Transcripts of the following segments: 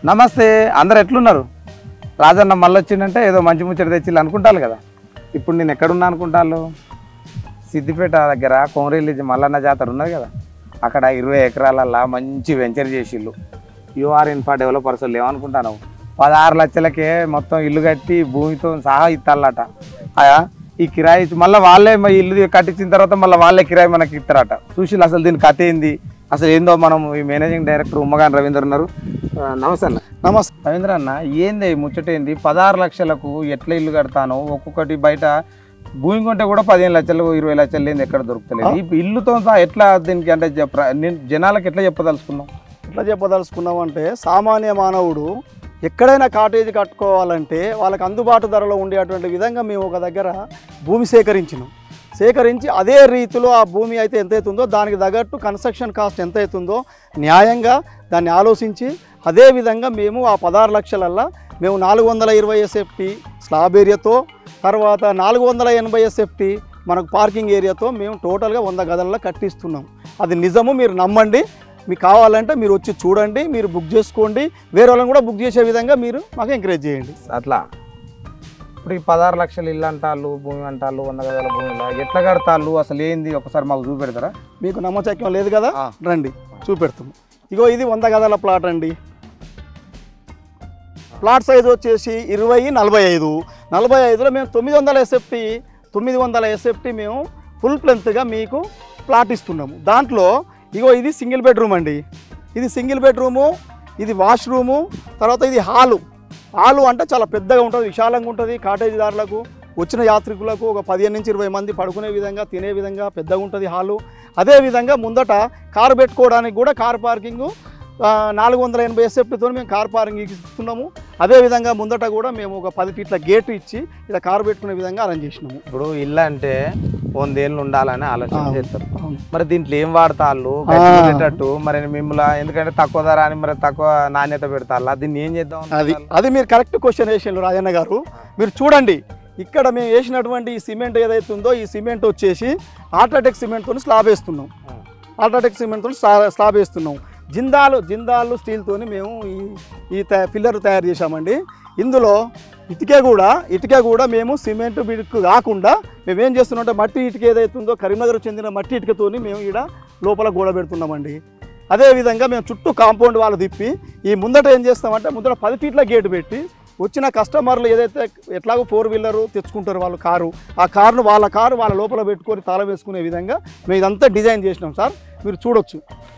నమస్తే అందరు ఎట్లున్నారు రాజన్న మళ్ళీ వచ్చిందంటే ఏదో మంచి ముచ్చట తెచ్చి అనుకుంటారు కదా ఇప్పుడు నేను ఎక్కడున్నా అనుకుంటాను సిద్దిపేట దగ్గర కోమరెల్లి మల్లన్న జాతర ఉన్నది కదా అక్కడ ఇరవై ఎకరాలల్లా మంచి వెంచర్ చేసిళ్ళు యూఆర్ ఇన్ఫా డెవలపర్స్ వాళ్ళు ఏమనుకుంటాను పదహారు లక్షలకే మొత్తం ఇల్లు కట్టి భూమితో సహా ఇస్తాలట ఆయా ఈ కిరాయి మళ్ళీ వాళ్ళే మా ఇల్లు కట్టించిన తర్వాత మళ్ళీ వాళ్ళే కిరాయి మనకి ఇస్తారట చూసి అసలు దీని కథ ఏంది అసలు ఏందో మనం ఈ మేనేజింగ్ డైరెక్టర్ ఉమ్మగాన్ రవీందర్ ఉన్నారు ఆ, నమస్తే అన్న నమస్తే రవీంద్ర అన్న ఏంది ఈ ముచ్చట ఏంది పదహారు లక్షలకు ఎట్లా ఇల్లు కడతాను ఒక్కొక్కటి బయట భూమి కొంటే కూడా పదిహేను లక్షలు ఇరవై లక్షలు లేని ఎక్కడ దొరుకుతలేదు ఈ ఇల్లుతో సహా ఎట్లా దీనికి అంటే చెప్ప- నేను జనాలకు ఎట్లా చెప్పదలుచుకున్నాం ఎట్లా చెప్పదలుచుకున్నాం అంటే సామాన్య మానవుడు ఎక్కడైనా కాటేజ్ కట్టుకోవాలంటే వాళ్ళకి అందుబాటు ధరలో ఉండేటువంటి విధంగా మేము ఒక దగ్గర భూమి సేకరించినాం సేకరించి అదే రీతిలో ఆ భూమి అయితే ఎంత అవుతుందో దానికి తగ్గట్టు కన్స్ట్రక్షన్ కాస్ట్ ఎంత అవుతుందో న్యాయంగా దాన్ని ఆలోచించి అదే విధంగా మేము ఆ పదహారు లక్షలల్లా మేము నాలుగు వందల ఇరవై ఎస్ఎఫ్టీ స్లాబ్ ఏరియాతో తర్వాత నాలుగు వందల ఎనభై ఎస్ఎఫ్టీ మనకు పార్కింగ్ ఏరియాతో మేము టోటల్గా వంద గదులలో కట్టిస్తున్నాం అది నిజము మీరు నమ్మండి మీకు కావాలంటే మీరు వచ్చి చూడండి మీరు బుక్ చేసుకోండి వేరే వాళ్ళని కూడా బుక్ చేసే విధంగా మీరు మాకు ఎంకరేజ్ చేయండి అట్లా ఇప్పుడు ఈ పదహారు లక్షలు ఇల్లు అంటాళ్ళు భూమి అంటాళ్ళు వంద గదాల భూమిలో ఎట్లా కడతాళ్ళు అసలు ఏంది ఒకసారి మాకు చూపెడతారా మీకు నమ్మచక్యం లేదు కదా ఆ. రండి చూపెడతాం ఇగో ఇది వంద గదాల ప్లాట్ అండి ప్లాట్ సైజ్ వచ్చేసి ఇరవై నలభై ఐదు నలభై ఐదులో మేము తొమ్మిది వందల ఎస్ఎఫ్టీ తొమ్మిది వందల ఎస్ఎఫ్టీ మేము ఫుల్ ప్లెంత్గా మీకు ప్లాట్ ఇస్తున్నాము దాంట్లో ఇగో ఇది సింగిల్ బెడ్రూమ్ అండి ఇది సింగిల్ బెడ్రూము ఇది వాష్రూము తర్వాత ఇది హాలు హాలు అంటే చాలా పెద్దగా ఉంటుంది విశాలంగా ఉంటుంది కాటేజీదారులకు వచ్చిన యాత్రికులకు ఒక పదిహేను నుంచి ఇరవై మంది పడుకునే విధంగా తినే విధంగా పెద్దగా ఉంటుంది హాలు అదేవిధంగా ముందట కారు పెట్టుకోవడానికి కూడా కార్ పార్కింగ్ నాలుగు వందల ఎనభై ఎస్ఎఫ్టీతో మేము కార్ పార్కింగ్ ఇస్తున్నాము అదేవిధంగా ముందట కూడా మేము ఒక పది ఫీట్ల గేట్ ఇచ్చి ఇలా కారు పెట్టుకునే విధంగా అరేంజ్ చేసినాము ఇప్పుడు ఇల్లు అంటే వందేళ్ళు ఉండాలని ఆలోచన ఆ. చేస్తారు అవును. మరి దీంట్లో ఏం వాడతాళ్ళు ఆ. పెట్టేటట్టు మరి మిమ్మల్ని ఎందుకంటే తక్కువ ధర అని మరి తక్కువ నాణ్యత పెడతాళ్ళ దీన్ని ఏం చేద్దాం అది అనుకుంటాళ్ళు? అది మీరు కరెక్ట్ క్వశ్చన్ వేసిండ్రు రాజన్న గారు మీరు చూడండి ఇక్కడ మేము వేసినటువంటి ఈ సిమెంట్ ఏదైతే ఉందో ఈ సిమెంట్ వచ్చేసి ఆల్ట్రాటెక్ సిమెంట్తో స్లాబ్ వేస్తున్నాం ఆల్ట్రాటెక్ సిమెంట్తో స్లాబ్ వేస్తున్నాం జిందాలు జిందాలు స్టీల్తోని మేము ఈ ఈ తయా- పిల్లర్ తయారు చేశామండి ఇందులో ఇటుకే కూడా ఇటుకే కూడా మేము సిమెంట్ బిడుకు కాకుండా మేము ఏం చేస్తున్నాం అంటే మట్టి ఇటుక ఏదైతే ఉందో కరీంనగర్ చెందిన మట్టి ఇటుకతోని మేము ఈడ లోపల గోడ పెడుతున్నామండి అదేవిధంగా మేము చుట్టూ కాంపౌండ్ వాళ్ళు తిప్పి ఈ ముందట ఏం చేస్తామంటే ముందట పది ఫీట్ల గేట్ పెట్టి వచ్చిన కస్టమర్లు ఏదైతే ఎట్లాగో ఫోర్ వీలర్ తెచ్చుకుంటారు వాళ్ళు కారు ఆ కారును వాళ్ళ కారు వాళ్ళ లోపల పెట్టుకొని తాళం వేసుకునే విధంగా మేము ఇదంతా డిజైన్ చేసినాం సార్ మీరు చూడొచ్చు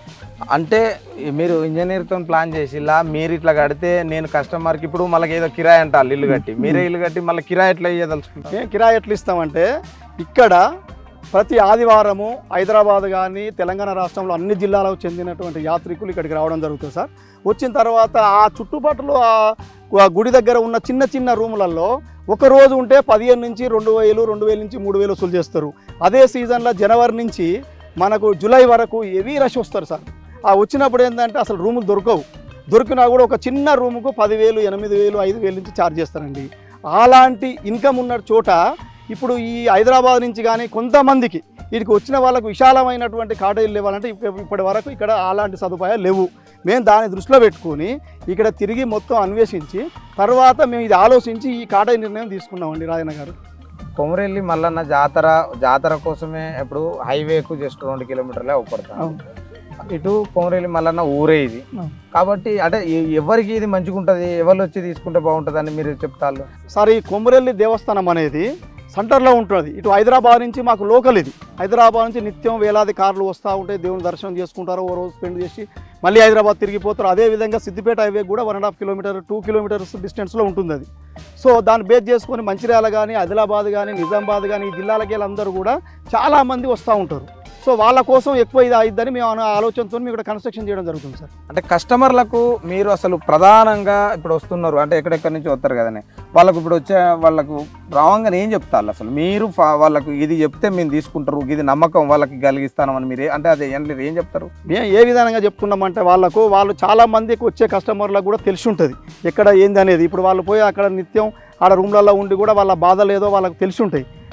అంటే ఈ మీరు ఇంజనీర్తో ప్లాన్ చేసి ఇలా మీరు ఇట్లా కడితే నేను కస్టమర్కి ఇప్పుడు మళ్ళీ ఏదో కిరాయి అంటారు ఇల్లు కట్టి మీరే ఇల్లు కట్టి మళ్ళీ కిరాయి ఎట్లా ఇయ్యదలుచుకుంటారు మేము కిరాయి ఎట్లా ఇస్తామంటే ఇక్కడ ప్రతి ఆదివారము హైదరాబాద్ కానీ తెలంగాణ రాష్ట్రంలో అన్ని జిల్లాలకు చెందినటువంటి యాత్రికులు ఇక్కడికి రావడం జరుగుతుంది సార్ వచ్చిన తర్వాత ఆ చుట్టుపక్కల ఆ- ఆ గుడి దగ్గర ఉన్న చిన్న చిన్న రూములలో ఒక రోజు ఉంటే పదిహేను నుంచి రెండు వేలు రెండు వేల నుంచి మూడు వేలు వసూలు చేస్తారు అదే సీజన్లో జనవరి నుంచి మనకు జూలై వరకు హెవీ రష్ వస్తారు సార్ ఆ వచ్చినప్పుడు ఏంటంటే అసలు రూములు దొరకవు దొరికినా కూడా ఒక చిన్న రూముకు పదివేలు ఎనిమిది వేలు ఐదు వేలు నుంచి ఛార్జ్ చేస్తారండి అలాంటి ఇన్కమ్ ఉన్న చోట ఇప్పుడు ఈ హైదరాబాద్ నుంచి కానీ కొంతమందికి వీటికి వచ్చిన వాళ్ళకు విశాలమైనటువంటి కాటేజీలు లేవాలంటే ఇప్ప- ఇప్పటి వరకు ఇక్కడ అలాంటి సదుపాయాలు లేవు మేము దాన్ని దృష్టిలో పెట్టుకొని ఇక్కడ తిరిగి మొత్తం అన్వేషించి తర్వాత మేము ఇది ఆలోచించి ఈ కాటేజీ నిర్ణయం తీసుకున్నామండి రాజన్న గారు కొమరెల్లి మల్లన్న జాతర జాతర కోసమే ఇప్పుడు హైవేకు జస్ట్ రెండు కిలోమీటర్లే అవపడతాం అవును. ఇటు కొమరెల్లి మల్లన్న ఊరే ఇది అవును. కాబట్టి అంటే ఎ- ఎవరికి ఇది మంచిగా ఉంటుంది ఎవరు వచ్చి తీసుకుంటే బాగుంటుంది అని మీరు చెప్తారు సార్ ఈ కొమురెల్లి దేవస్థానం అనేది సెంటర్లో ఉంటుంది ఇటు హైదరాబాద్ నుంచి మాకు లోకల్ ఇది హైదరాబాద్ నుంచి నిత్యం వేలాది కార్లు వస్తూ ఉంటాయి దేవుని దర్శనం చేసుకుంటారు ఓ రోజు స్పెండ్ చేసి మళ్ళీ హైదరాబాద్ తిరిగిపోతారు అదేవిధంగా సిద్దిపేట హైవే కూడా one and half kilometre two kilometres డిస్టెన్స్లో ఉంటుంది అది సో దాన్ని బేస్ చేసుకొని మంచిర్యాల కానీ ఆదిలాబాద్ కానీ నిజామాబాద్ కానీ ఈ జిల్లాలకి వీళ్ళందరూ కూడా చాలామంది వస్తూ ఉంటారు సో వాళ్ళ కోసం ఎక్కువ ఇది అయిద్దని మేము ఆ ఆలోచనతో మేము ఇక్కడ కన్స్ట్రక్షన్ చేయడం జరుగుతుంది సార్ అంటే కస్టమర్లకు మీరు అసలు ప్రధానంగా ఇప్పుడు వస్తున్నారు అంటే ఎక్కడెక్కడి నుంచి వస్తారు కదనే వాళ్ళకు ఇప్పుడు వచ్చే వాళ్ళకు రావంగానే ఏం చెప్తారు అసలు మీరు ఫా- వాళ్ళకు ఇది చెప్తే మేము తీసుకుంటారు ఇది నమ్మకం వాళ్ళకి కలిగిస్తామని మీరు ఏ- అంటే అది ఏంటి ఏం చెప్తారు మేము ఏ విధంగా చెప్పుకున్నామంటే వాళ్ళకు వాళ్ళు చాలా మందికి వచ్చే కస్టమర్లకు కూడా తెలిసి ఉంటుంది ఎక్కడ ఏంది అనేది ఇప్పుడు వాళ్ళు పోయి అక్కడ నిత్యం ఆడ రూమ్లలో ఉండి కూడా వాళ్ళ బాధలు ఏదో వాళ్ళకి తెలిసి ఉంటాయి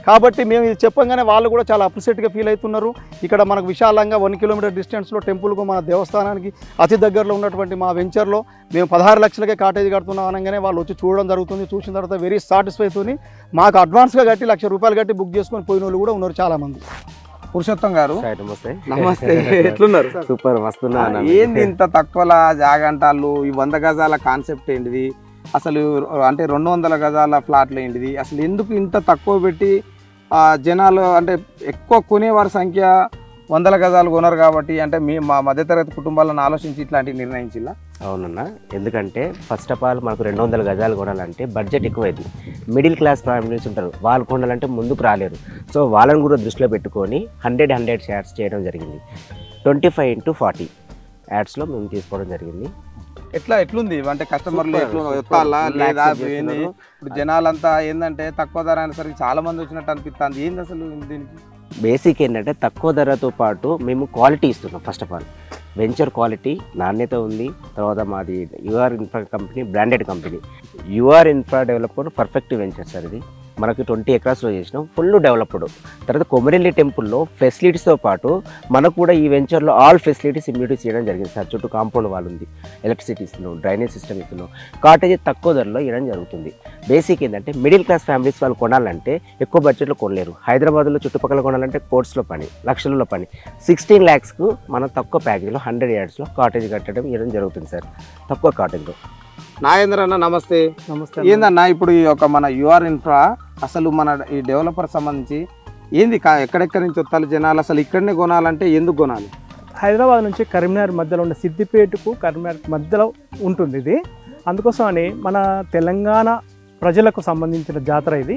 కాబట్టి మేము ఇది చెప్పంగానే వాళ్ళు కూడా చాలా అప్రిషియేట్గా ఫీల్ అవుతున్నారు ఇక్కడ మనకు విశాలంగా వన్ కిలోమీటర్ డిస్టెన్స్లో టెంపుల్కు మన దేవస్థానానికి అతి దగ్గరలో ఉన్నటువంటి మా వెంచర్లో మేము పదహారు లక్షలకే కాటేజ్ కడుతున్నాం అనగానే వాళ్ళు వచ్చి చూడడం జరుగుతుంది చూసిన తర్వాత వెరీ సాటిస్ఫైతోని మాకు అడ్వాన్స్గా కట్టి లక్ష రూపాయలు కట్టి బుక్ చేసుకొని పోయిన వాళ్ళు కూడా ఉన్నారు చాలామంది పురుషోత్తం గారు సార్ నమస్తే నమస్తే ఎట్లున్నారు సూపర్ మస్తున్నా అన్న. ఏంది ఇంత తక్కువలా జాగంటాలు ఈ వంద గజాల కాన్సెప్ట్ ఏంటిది అసలు అంటే రెండు వందల గజాల ఫ్లాట్లు ఏంటిది అసలు ఎందుకు ఇంత తక్కువ పెట్టి ఆ, జనాలు అంటే ఎక్కువ కొనేవారి సంఖ్య వందల గజాలు కొనరు కాబట్టి అంటే మీ మా మధ్యతరగతి కుటుంబాలను ఆలోచించి ఇట్లాంటివి నిర్ణయించిల్లా అవునన్నా ఎందుకంటే ఫస్ట్ ఆఫ్ ఆల్ మనకు రెండు వందల గజాలు కొనాలంటే బడ్జెట్ ఎక్కువైంది మిడిల్ క్లాస్ ఫ్యామిలీస్ ఉంటారు వాళ్ళు కొనాలంటే ముందుకు రాలేరు సో వాళ్ళని కూడా దృష్టిలో పెట్టుకొని హండ్రెడ్ హండ్రెడ్ షేర్స్ చేయడం జరిగింది ట్వంటీ ఫైవ్ ఇంటూ ఫార్టీ యాడ్స్లో మేము తీసుకోవడం జరిగింది ఎట్లా ఎట్లుంది అంటే కస్టమర్లు Super, ఎట్లు super. ఎత్తాలా Full లేదా accept ఏంది చేస్తున్నారు. ఇప్పుడు జనాలంతా ఏంటంటే తక్కువ ధర అనేసరికి చాలా మంది వచ్చినట్టు అనిపిస్తుంది ఏంది అసలు దీనికి బేసిక్ ఏంటంటే తక్కువ ధరతో పాటు మేము క్వాలిటీ ఇస్తున్నాం first of all venture quality నాణ్యత ఉంది తర్వాత మాది UR infra company branded company UR infra developer perfect venture sir ఇది మనకి ట్వంటీ ఎకరాస్లో చేసినాం ఫుల్ డెవలప్డ్ తర్వాత కొమరెల్లి టెంపుల్లో ఫెసిలిటీస్తో పాటు మనకు కూడా ఈ వెంచర్లో ఆల్ ఫెసిలిటీస్ ఇమ్యూనిటీ చేయడం జరిగింది సార్ చుట్టూ కాంపౌండ్ వాళ్ళు ఉంది ఎలక్ట్రిసిటీ ఇస్తున్నాం డ్రైనేజ్ సిస్టమ్ ఇస్తున్నాం కాటేజ్ తక్కువ ధరలో ఇవ్వడం జరుగుతుంది బేసిక్ ఏంటంటే మిడిల్ క్లాస్ ఫ్యామిలీస్ వాళ్ళు కొనాలంటే ఎక్కువ బడ్జెట్లో కొనలేరు హైదరాబాద్లో చుట్టుపక్కల కొనాలంటే కోర్ట్స్లో పని లక్షలలో పని సిక్స్టీన్ ల్యాక్స్కు మనం తక్కువ ప్యాకేజ్లో హండ్రెడ్ యార్డ్స్లో కాటేజ్ కట్టడం ఇవ్వడం జరుగుతుంది సార్ తక్కువ కాటేజ్లో నాగేంద్ర అన్న నమస్తే నమస్తే ఏందన్నా ఇప్పుడు ఈ యొక్క మన యుఆర్ ఇన్ఫ్రా అసలు మన ఈ డెవలపర్ సంబంధించి ఏంది కా- ఎక్కడెక్కడి నుంచి వస్తారు జనాలు అసలు ఇక్కడనే కొనాలంటే ఎందుకు కొనాలి హైదరాబాద్ నుంచి కరీంనగర్ మధ్యలో ఉన్న సిద్దిపేటకు కరీంనగర్ మధ్యలో ఉంటుంది ఇది అందుకోసం అని మన తెలంగాణ ప్రజలకు సంబంధించిన జాతర ఇది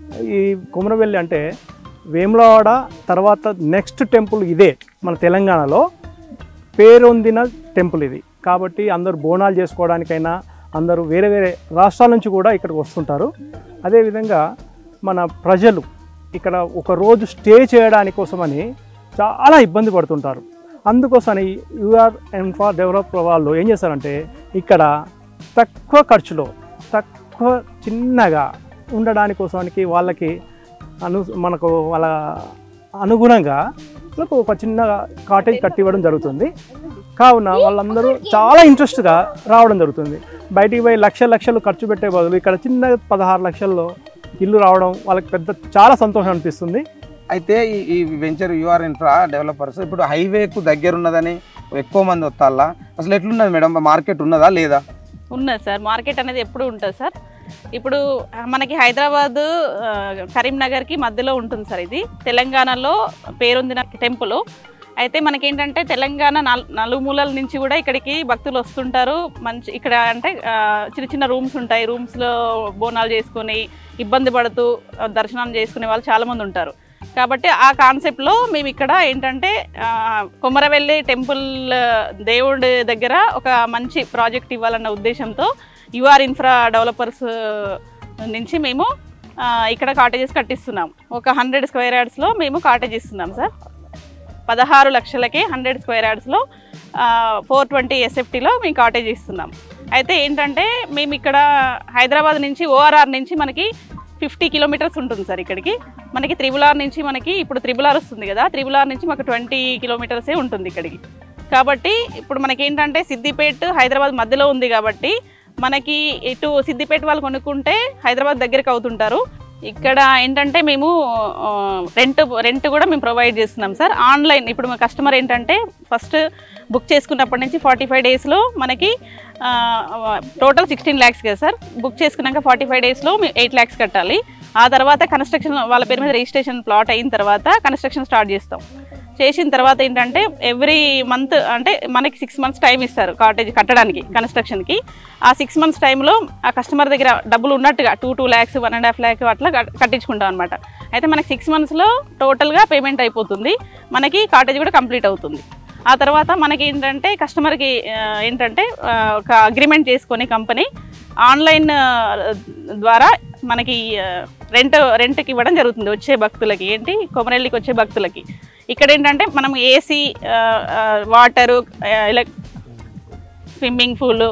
ఈ కుమరవెల్లి అంటే వేములవాడ తర్వాత నెక్స్ట్ టెంపుల్ ఇదే మన తెలంగాణలో పేరొందిన టెంపుల్ ఇది కాబట్టి అందరూ బోనాలు చేసుకోవడానికైనా అందరూ వేరే వేరే రాష్ట్రాల నుంచి కూడా ఇక్కడికి వస్తుంటారు అదేవిధంగా మన ప్రజలు ఇక్కడ ఒక రోజు స్టే చేయడానికి కోసమని చాలా ఇబ్బంది పడుతుంటారు అందుకోసమని యూఆర్ ఇన్ఫ్రా డెవలప్ వాళ్ళు ఏం చేస్తారంటే ఇక్కడ తక్కువ ఖర్చులో తక్కువ చిన్నగా ఉండడానికి కోసానికి వాళ్ళకి అను మనకు వాళ్ళ అనుగుణంగా వాళ్ళకు ఒక చిన్న కాటేజ్ కట్టివ్వడం జరుగుతుంది కావున వాళ్ళందరూ చాలా ఇంట్రెస్ట్గా రావడం జరుగుతుంది బయటికి పోయి లక్ష లక్షలు ఖర్చు పెట్టే బదులు ఇక్కడ చిన్న పదహారు లక్షల్లో ఇల్లు రావడం వాళ్ళకి పెద్ద చాలా సంతోషం అనిపిస్తుంది అయితే ఈ ఈ వెంచర్ యుఆర్ ఇన్ఫ్రా డెవలపర్స్ ఇప్పుడు హైవేకు దగ్గర ఉన్నదని ఎక్కువ మంది వస్తాలా అసలు ఎట్లున్నది మేడం మార్కెట్ ఉన్నదా లేదా ఉన్నది సార్ మార్కెట్ అనేది ఎప్పుడు ఉంటుంది సార్ ఇప్పుడు మనకి హైదరాబాద్ ఆ, కరీంనగర్కి మధ్యలో ఉంటుంది సార్ ఇది తెలంగాణలో పేరొందిన టెంపుల్ అయితే మనకేంటంటే తెలంగాణ నలు నలుమూలల నుంచి కూడా ఇక్కడికి భక్తులు వస్తుంటారు మంచి ఇక్కడ అంటే ఆ, చిన్న చిన్న రూమ్స్ ఉంటాయి రూమ్స్లో బోనాలు చేసుకొని ఇబ్బంది పడుతూ ఆ, దర్శనం చేసుకునే వాళ్ళు చాలామంది ఉంటారు కాబట్టి ఆ కాన్సెప్ట్లో మేము ఇక్కడ ఏంటంటే ఆ, కొమరవెల్లి టెంపుల్ ఆ, దేవుడి దగ్గర ఒక మంచి ప్రాజెక్ట్ ఇవ్వాలన్న ఉద్దేశంతో యుఆర్ ఇన్ఫ్రా డెవలపర్స్ నుంచి మేము ఆ, ఇక్కడ కాటేజెస్ కట్టిస్తున్నాం ఒక హండ్రెడ్ స్క్వేర్ యార్డ్స్లో మేము కాటేజ్ ఇస్తున్నాం సార్ పదహారు లక్షలకే హండ్రెడ్ స్క్వేర్ యార్డ్స్లో ఫోర్ ట్వంటీ ఎస్ఎఫ్టీలో మేము కాటేజ్ ఇస్తున్నాం అయితే ఏంటంటే మేము ఇక్కడ హైదరాబాద్ నుంచి ఓఆర్ఆర్ నుంచి మనకి ఫిఫ్టీ కిలోమీటర్స్ ఉంటుంది సార్ ఇక్కడికి మనకి త్రిబుల్ ఆర్ నుంచి మనకి ఇప్పుడు త్రిబుల్ ఆర్ వస్తుంది కదా త్రిబుల్ ఆర్ నుంచి మాకు ట్వంటీ కిలోమీటర్సే ఉంటుంది ఇక్కడికి కాబట్టి ఇప్పుడు మనకి ఏంటంటే సిద్దిపేట హైదరాబాద్ మధ్యలో ఉంది కాబట్టి మనకి ఇటు సిద్దిపేట వాళ్ళు కొనుక్కుంటే హైదరాబాద్ దగ్గరికి అవుతుంటారు ఇక్కడ ఏంటంటే మేము రెంట్ రెంట్ కూడా మేము ప్రొవైడ్ చేస్తున్నాం సార్ ఆన్లైన్ ఇప్పుడు మా కస్టమర్ ఏంటంటే ఫస్ట్ బుక్ చేసుకున్నప్పటి నుంచి ఫార్టీ ఫైవ్ డేస్లో మనకి టోటల్ సిక్స్టీన్ ల్యాక్స్ కదా సార్ బుక్ చేసుకున్నాక ఫార్టీ ఫైవ్ డేస్లో ఎయిట్ ల్యాక్స్ కట్టాలి ఆ తర్వాత కన్స్ట్రక్షన్ వాళ్ళ పేరు మీద రిజిస్ట్రేషన్ ప్లాట్ అయిన తర్వాత కన్స్ట్రక్షన్ స్టార్ట్ చేస్తాం చేసిన తర్వాత ఏంటంటే ఎవ్రీ మంత్ అంటే మనకి సిక్స్ మంత్స్ టైం ఇస్తారు కాటేజ్ కట్టడానికి కన్స్ట్రక్షన్కి ఆ సిక్స్ మంత్స్ టైంలో ఆ కస్టమర్ దగ్గర డబ్బులు ఉన్నట్టుగా two two lakhs one and half lakh అట్లా కట్- కట్టించుకుంటాం అనమాట అయితే మనకి సిక్స్ మంత్స్లో టోటల్గా పేమెంట్ అయిపోతుంది మనకి కాటేజ్ కూడా కంప్లీట్ అవుతుంది ఆ తర్వాత మనకి ఏంటంటే కస్టమర్కి ఆ, ఏంటంటే ఆ, ఒక అగ్రిమెంట్ చేసుకొని కంపెనీ ఆన్లైన్ ఆ, ద్వారా మనకి రెంట్ రెంట్కి ఇవ్వడం జరుగుతుంది వచ్చే భక్తులకి ఏంటి కొమరెల్లికి వచ్చే భక్తులకి ఇక్కడ ఏంటంటే మనం ఏసీ వాటరు ఎలక్ స్విమ్మింగ్ పూల్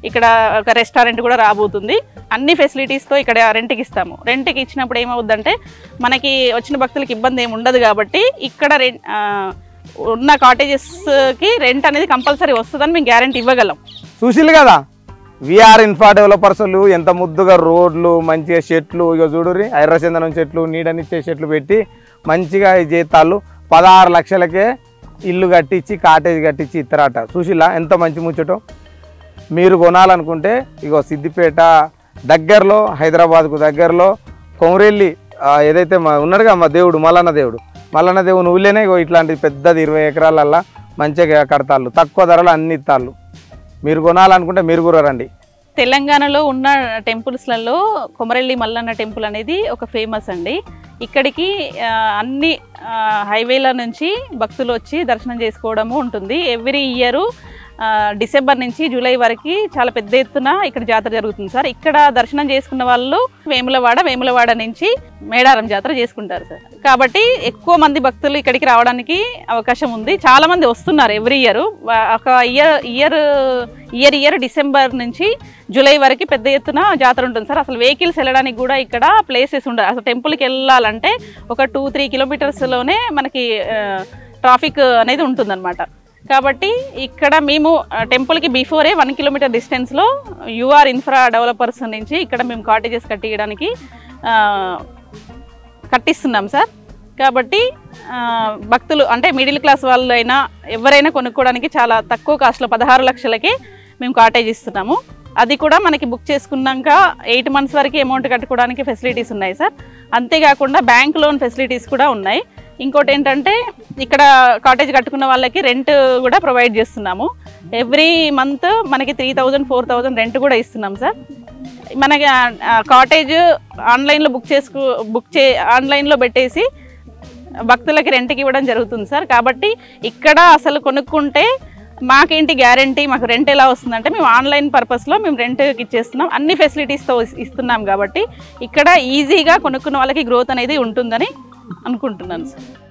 ఇక్కడ ఒక రెస్టారెంట్ కూడా రాబోతుంది అన్ని ఫెసిలిటీస్తో ఇక్కడ రెంట్కి ఇస్తాము రెంట్కి ఇచ్చినప్పుడు ఏమవుద్దంటే మనకి వచ్చిన భక్తులకి ఇబ్బంది ఏమి ఉండదు కాబట్టి ఇక్కడ రెం ఆ, ఉన్న కాటేజెస్కి రెంట్ అనేది కంపల్సరీ వస్తుందని మేము గ్యారంటీ ఇవ్వగలం చూసిల్లు కదా విఆర్ ఇన్ఫ్రా డెవలపర్స్లు ఎంత ముద్దుగా రోడ్లు మంచిగా చెట్లు ఇక చూడుర్రి ఐర్రచందనం చెట్లు నీడనిచ్చే చెట్లు పెట్టి మంచిగా ఇది చేస్తాళ్ళు పదహారు లక్షలకే ఇల్లు కట్టించి కాటేజ్ కట్టించి ఇస్తారట చూసిలా ఎంత మంచి ముచ్చటో మీరు కొనాలనుకుంటే ఇగో సిద్దిపేట దగ్గరలో హైదరాబాద్కు దగ్గరలో కొమరెల్లి ఆ, ఏదైతే మా ఉన్నాడుగా మా దేవుడు మల్లన్న దేవుడు మల్లన్న దేవుని ఊళ్ళోనే ఇగో ఇట్లాంటి పెద్దది ఇరవై ఎకరాలల్లా మంచిగా కడతాళ్ళు తక్కువ ధరలు అన్ని ఇస్తాళ్ళు మీరు కొనాలనుకుంటే మీరు కూడా రండి తెలంగాణలో ఉన్న టెంపుల్స్లలో కొమరెల్లి మల్లన్న టెంపుల్ అనేది ఒక ఫేమస్ అండి ఇక్కడికి ఆ, అన్ని ఆ, హైవేల నుంచి భక్తులు వచ్చి దర్శనం చేసుకోవడము ఉంటుంది ఎవ్రీ ఇయర్ డిసెంబర్ నుంచి జూలై వరకు చాలా పెద్ద ఎత్తున ఇక్కడ జాతర జరుగుతుంది సార్ ఇక్కడ దర్శనం చేసుకున్న వాళ్ళు వేములవాడ వేములవాడ నుంచి మేడారం జాతర చేసుకుంటారు సార్ కాబట్టి ఎక్కువ మంది భక్తులు ఇక్కడికి రావడానికి అవకాశం ఉంది చాలా మంది వస్తున్నారు ఎవ్రీ ఇయర్ ఒక year year year year December నుంచి జూలై వరకు పెద్ద ఎత్తున జాతర ఉంటుంది సార్ అసలు వెహికల్స్ వెళ్ళడానికి కూడా ఇక్కడ ప్లేసెస్ ఉండదు అసలు టెంపుల్కి వెళ్ళాలంటే ఒక టూ త్రీ కిలోమీటర్స్లోనే మనకి ట్రాఫిక్ అనేది ఉంటుందన్నమాట కాబట్టి ఇక్కడ మేము ఆ, టెంపుల్కి బిఫోరే వన్ కిలోమీటర్ డిస్టెన్స్లో యూఆర్ ఇన్ఫ్రా డెవలపర్స్ నుంచి ఇక్కడ మేము కాటేజెస్ కట్టియడానికి ఆ, కట్టిస్తున్నాం సార్ కాబట్టి ఆ, భక్తులు అంటే మిడిల్ క్లాస్ వాళ్ళు అయినా ఎవరైనా కొనుక్కోవడానికి చాలా తక్కువ కాస్ట్లో పదహారు లక్షలకి మేము కాటేజ్ ఇస్తున్నాము అది కూడా మనకి బుక్ చేసుకున్నాక ఎయిట్ మంత్స్ వరకు అమౌంట్ కట్టుకోవడానికి ఫెసిలిటీస్ ఉన్నాయి సార్ అంతేకాకుండా బ్యాంక్ లోన్ ఫెసిలిటీస్ కూడా ఉన్నాయి ఇంకోటి ఏంటంటే ఇక్కడ కాటేజ్ కట్టుకున్న వాళ్ళకి రెంట్ కూడా ప్రొవైడ్ చేస్తున్నాము ఎవ్రీ మంత్ మనకి three thousand four thousand rent కూడా ఇస్తున్నాం సార్ మనకి కాటేజ్ ఆన్లైన్లో బుక్ చేసుకు బుక్ చే ఆన్లైన్లో పెట్టేసి భక్తులకి రెంట్కి ఇవ్వడం జరుగుతుంది సార్ కాబట్టి ఇక్కడ అసలు కొనుక్కుంటే మాకేంటి గ్యారంటీ మాకు రెంట్ ఎలా వస్తుందంటే మేము ఆన్లైన్ పర్పస్లో మేము రెంట్కి ఇచ్చేస్తున్నాం అన్ని ఫెసిలిటీస్తో ఇస్తున్నాం కాబట్టి ఇక్కడ ఈజీగా కొనుక్కున్న వాళ్ళకి గ్రోత్ అనేది ఉంటుందని అనుకుంటున్నాను సార్